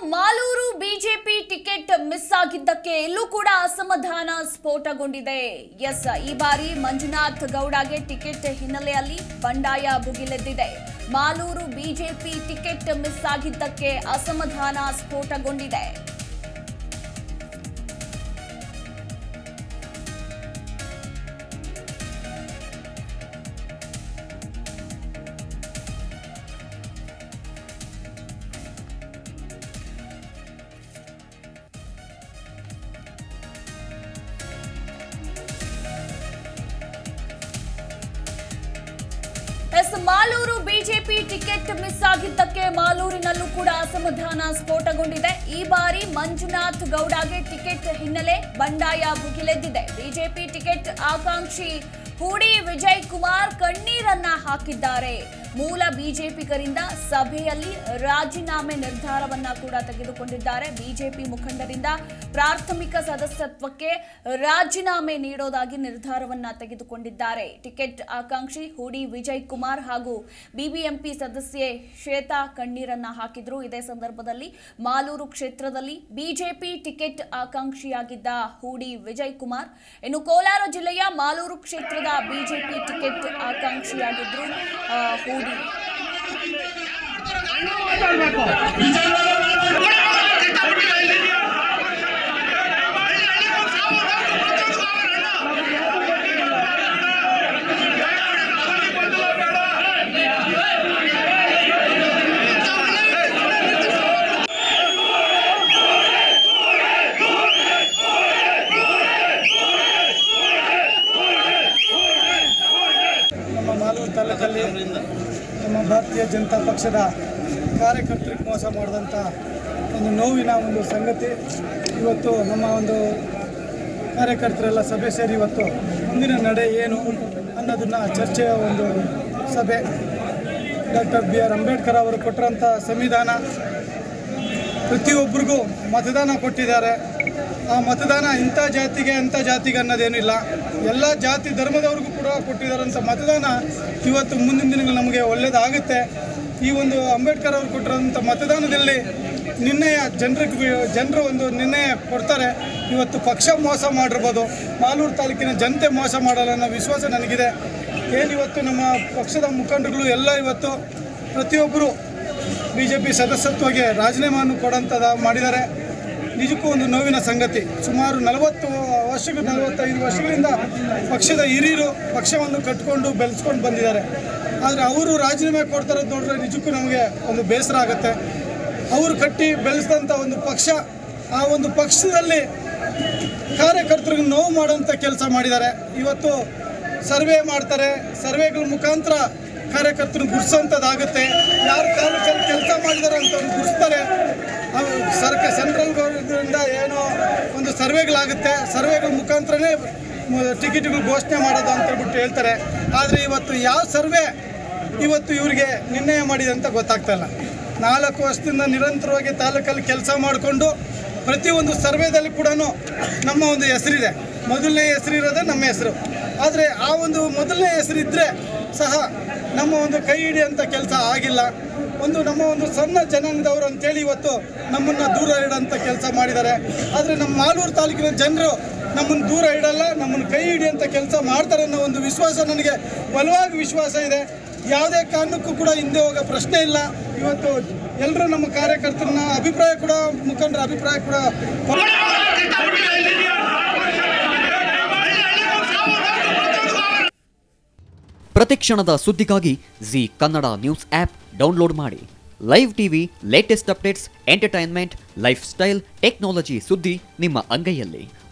Malur BJP ticket miss ಆಗಿದ್ದಕ್ಕೆ ಇಲ್ಲೂ ಕೂಡ ಅಸಮಾಧಾನ ಸ್ಫೋಟಗೊಂಡಿದೆ ಎಸ್ ಈ ಬಾರಿ ಮಂಜುನಾಥ್ ಗೌಡಗೆ ಟಿಕೆಟ್ ಹಿನ್ನೆಲೆಯಲ್ಲಿ ಬಂಡಾಯ ಭುಗಿಲೆದ್ದಿದೆ ಮಾಲೂರು ಬಿಜೆಪಿ ಟಿಕೆಟ್ ಮಿಸ್ ಆಗಿದ್ದಕ್ಕೆ ಅಸಮಾಧಾನ ಸ್ಫೋಟಗೊಂಡಿದೆ ಎಸ್ ಮಾಲೂರು ಬಿಜೆಪಿ ಟಿಕೆಟ್ ಮಿಸ್ ಆಗಿದ್ದಕ್ಕೆ ಮಾಲೂರಿನಲ್ಲೂ ಕೂಡ ಅಸಮಾಧಾನ ಸ್ಫೋಟಗೊಂಡಿದೆ ಈ ಬಾರಿ ಮಂಜುನಾಥ್ ಗೌಡಗೆ ಟಿಕೆಟ್ ಹಿನ್ನೆಲೆ ಬಂಡಾಯ ಭುಗಿಲೆದ್ದಿದೆ ಬಿಜೆಪಿ ಟಿಕೆಟ್ ಆಕಾಂಕ್ಷಿ ಹೂಡಿ ವಿಜಯ್ ಕುಮಾರ್ ಕಣ್ಣೀರನ್ನ ಹಾಕಿದ್ದಾರೆ ಮೂಲ ಬಿಜೆಪಿಗರಿಂದ ಸಭೆಯಲ್ಲಿ ರಾಜೀನಾಮೆ ನಿರ್ಧಾರವನ್ನ ಕೂಡ ತೆಗೆದುಕೊಂಡಿದ್ದಾರೆ ಬಿಜೆಪಿ ಮುಖಂಡರಿಂದ ಪ್ರಾಥಮಿಕ ಸದಸ್ಯತ್ವಕ್ಕೆ ರಾಜೀನಾಮೆ ನೀಡೋದಾಗಿ ನಿರ್ಧಾರವನ್ನ ತೆಗೆದುಕೊಂಡಿದ್ದಾರೆ ಟಿಕೆಟ್ ಆಕಾಂಕ್ಷಿ ಹೂಡಿ ವಿಜಯ್ ಕುಮಾರ್ ಹಾಗೂ ಬಿಬಿಎಂಪಿ ಸದಸ್ಯೆ ಶ್ವೇತಾ ಕಣ್ಣೀರನ್ನ ಹಾಕಿದ್ರು ಇದೇ ಸಂದರ್ಭದಲ್ಲಿ ಮಾಲೂರು ಕ್ಷೇತ್ರದಲ್ಲಿ ಬಿಜೆಪಿ ಟಿಕೆಟ್ ಆಕಾಂಕ್ಷಿಯಾಗಿದ್ದ ಹೂಡಿ ವಿಜಯ್ ಕುಮಾರ್ ಇನ್ನು ಕೋಲಾರ ಜಿಲ್ಲೆಯ ಮಾಲೂರು ಕ್ಷೇತ್ರದ ಬಿಜೆಪಿ ಟಿಕೆಟ್ ಆಕಾಂಕ್ಷಿಯಾಗಿದ್ರು ಆ, ಹೂಡಿ ನಮ್ಮ ಮಾಲೂರು ತಾಲೂಕಲ್ಲಿ ನಮ್ಮ ಭಾರತೀಯ ಜನತಾ ಪಕ್ಷದ ಕಾರ್ಯಕರ್ತರಿಗೆ ಮೋಸ ಮಾಡಿದಂಥ ಒಂದು ನೋವಿನ ಒಂದು ಸಂಗತಿ ಇವತ್ತು ನಮ್ಮ ಒಂದು ಕಾರ್ಯಕರ್ತರೆಲ್ಲ ಸಭೆ ಸೇರಿ ಇವತ್ತು ಮುಂದಿನ ನಡೆ ಏನು ಅನ್ನೋದನ್ನು ಚರ್ಚೆಯ ಒಂದು ಸಭೆ ಡಾಕ್ಟರ್ ಬಿ ಆರ್ ಅಂಬೇಡ್ಕರ್ ಅವರು ಕೊಟ್ಟರಂಥ ಸಂವಿಧಾನ ಪ್ರತಿಯೊಬ್ಬರಿಗೂ ಮತದಾನ ಕೊಟ್ಟಿದ್ದಾರೆ ಆ ಮತದಾನ ಇಂಥ ಜಾತಿಗೆ ಅಂಥ ಜಾತಿಗೆ ಅನ್ನೋದೇನಿಲ್ಲ ಎಲ್ಲ ಜಾತಿ ಧರ್ಮದವ್ರಿಗೂ ಕೂಡ ಕೊಟ್ಟಿದ್ದಾರಂಥ ಮತದಾನ ಇವತ್ತು ಮುಂದಿನ ದಿನಗಳು ನಮಗೆ ಒಳ್ಳೆಯದಾಗುತ್ತೆ ಈ ಒಂದು ಅಂಬೇಡ್ಕರ್ ಅವರು ಕೊಟ್ಟಿರೋಂಥ ಮತದಾನದಲ್ಲಿ ನಿರ್ಣಯ ಜನರಿಗೆ ಜನರು ಒಂದು ನಿರ್ಣಯ ಕೊಡ್ತಾರೆ ಇವತ್ತು ಪಕ್ಷ ಮೋಸ ಮಾಡಿರ್ಬೋದು ಮಾಲೂರು ತಾಲೂಕಿನ ಜನತೆ ಮೋಸ ಮಾಡಲ್ಲ ಅನ್ನೋ ವಿಶ್ವಾಸ ನನಗಿದೆ ಏನಿವತ್ತು ನಮ್ಮ ಪಕ್ಷದ ಮುಖಂಡರುಗಳು ಎಲ್ಲ ಇವತ್ತು ಪ್ರತಿಯೊಬ್ಬರು ಬಿ ಜೆ ಪಿ ಸದಸ್ಯತ್ವಕ್ಕೆ ರಾಜೀನಾಮೆಯನ್ನು ಕೊಡೋಂಥದ್ದು ಮಾಡಿದ್ದಾರೆ ನಿಜಕ್ಕೂ ಒಂದು ನೋವಿನ ಸಂಗತಿ ಸುಮಾರು ನಲವತ್ತು ವರ್ಷಗಳು ನಲವತ್ತೈದು ವರ್ಷಗಳಿಂದ ಪಕ್ಷದ ಹಿರಿಯರು ಪಕ್ಷವನ್ನು ಕಟ್ಕೊಂಡು ಬೆಳೆಸ್ಕೊಂಡು ಬಂದಿದ್ದಾರೆ ಆದರೆ ಅವರು ರಾಜೀನಾಮೆ ಕೊಡ್ತಾರೋದು ನೋಡಿದ್ರೆ ನಿಜಕ್ಕೂ ನಮಗೆ ಒಂದು ಬೇಸರ ಆಗುತ್ತೆ ಅವರು ಕಟ್ಟಿ ಬೆಳೆಸಿದಂಥ ಒಂದು ಪಕ್ಷ ಆ ಒಂದು ಪಕ್ಷದಲ್ಲಿ ಕಾರ್ಯಕರ್ತರಿಗೆ ನೋವು ಮಾಡುವಂಥ ಕೆಲಸ ಮಾಡಿದ್ದಾರೆ ಇವತ್ತು ಸರ್ವೆ ಮಾಡ್ತಾರೆ ಸರ್ವೆಗಳ ಮುಖಾಂತರ ಕಾರ್ಯಕರ್ತರು ಗುರ್ಸೋಂಥದ್ದಾಗುತ್ತೆ ಯಾರು ತಾಲೂಕಲ್ಲಿ ಕೆಲಸ ಮಾಡಿದ್ದಾರೆ ಅಂತವ್ರು ಗುರ್ಸ್ತಾರೆ ಅವು ಸರ್ಕ ಸೆಂಟ್ರಲ್ ಗೌರ್ಮೆಂಟಿಂದ ಏನೋ ಒಂದು ಸರ್ವೆಗಳಾಗುತ್ತೆ ಸರ್ವೆಗಳ ಮುಖಾಂತರನೇ ಟಿಕೆಟ್ಗಳು ಘೋಷಣೆ ಮಾಡೋದು ಅಂತ ಹೇಳ್ಬಿಟ್ಟು ಹೇಳ್ತಾರೆ ಆದರೆ ಇವತ್ತು ಯಾವ ಸರ್ವೆ ಇವತ್ತು ಇವರಿಗೆ ನಿರ್ಣಯ ಮಾಡಿದೆ ಅಂತ ಗೊತ್ತಾಗ್ತಾ ಇಲ್ಲ ನಾಲ್ಕು ವರ್ಷದಿಂದ ನಿರಂತರವಾಗಿ ತಾಲೂಕಲ್ಲಿ ಕೆಲಸ ಮಾಡಿಕೊಂಡು ಪ್ರತಿಯೊಂದು ಸರ್ವೇದಲ್ಲಿ ಕೂಡ ನಮ್ಮ ಒಂದು ಹೆಸರಿದೆ ಮೊದಲನೇ ಹೆಸರು ಇರೋದೇ ನಮ್ಮ ಹೆಸರು ಆದರೆ ಆ ಒಂದು ಮೊದಲನೇ ಹೆಸರು ಇದ್ದರೆ ಸಹ ನಮ್ಮ ಒಂದು ಕೈ ಹಿಡಿಯೋಂಥ ಕೆಲಸ ಆಗಿಲ್ಲ ಒಂದು ನಮ್ಮ ಒಂದು ಸಣ್ಣ ಜನಾಂಗದವರು ಅಂತೇಳಿ ಇವತ್ತು ನಮ್ಮನ್ನು ದೂರ ಇಡೋಂಥ ಕೆಲಸ ಮಾಡಿದ್ದಾರೆ ಆದರೆ ನಮ್ಮ ಮಾಲೂರು ತಾಲೂಕಿನ ಜನರು ನಮ್ಮನ್ನು ದೂರ ಇಡಲ್ಲ ನಮ್ಮನ್ನು ಕೈ ಹಿಡಿಯೋಂಥ ಕೆಲಸ ಮಾಡ್ತಾರೆ ಅನ್ನೋ ಒಂದು ವಿಶ್ವಾಸ ನನಗೆ ಬಲವಾಗಿ ವಿಶ್ವಾಸ ಇದೆ ಯಾವುದೇ ಕಾರಣಕ್ಕೂ ಕೂಡ ಹಿಂದೆ ಹೋಗೋ ಪ್ರಶ್ನೆ ಇಲ್ಲ ಇವತ್ತು ಎಲ್ಲರೂ ನಮ್ಮ ಕಾರ್ಯಕರ್ತರನ್ನ ಅಭಿಪ್ರಾಯ ಕೂಡ ಮುಖಂಡರ ಅಭಿಪ್ರಾಯ ಕೂಡ ಪ್ರತಿಕ್ಷಣದ ಸುದ್ದಿಗಾಗಿ Zee Kannada news app download ಮಾಡಿ live TV latest updates entertainment lifestyle technology ಸುದ್ದಿ ನಿಮ್ಮ ಅಂಗೈಯಲ್ಲಿ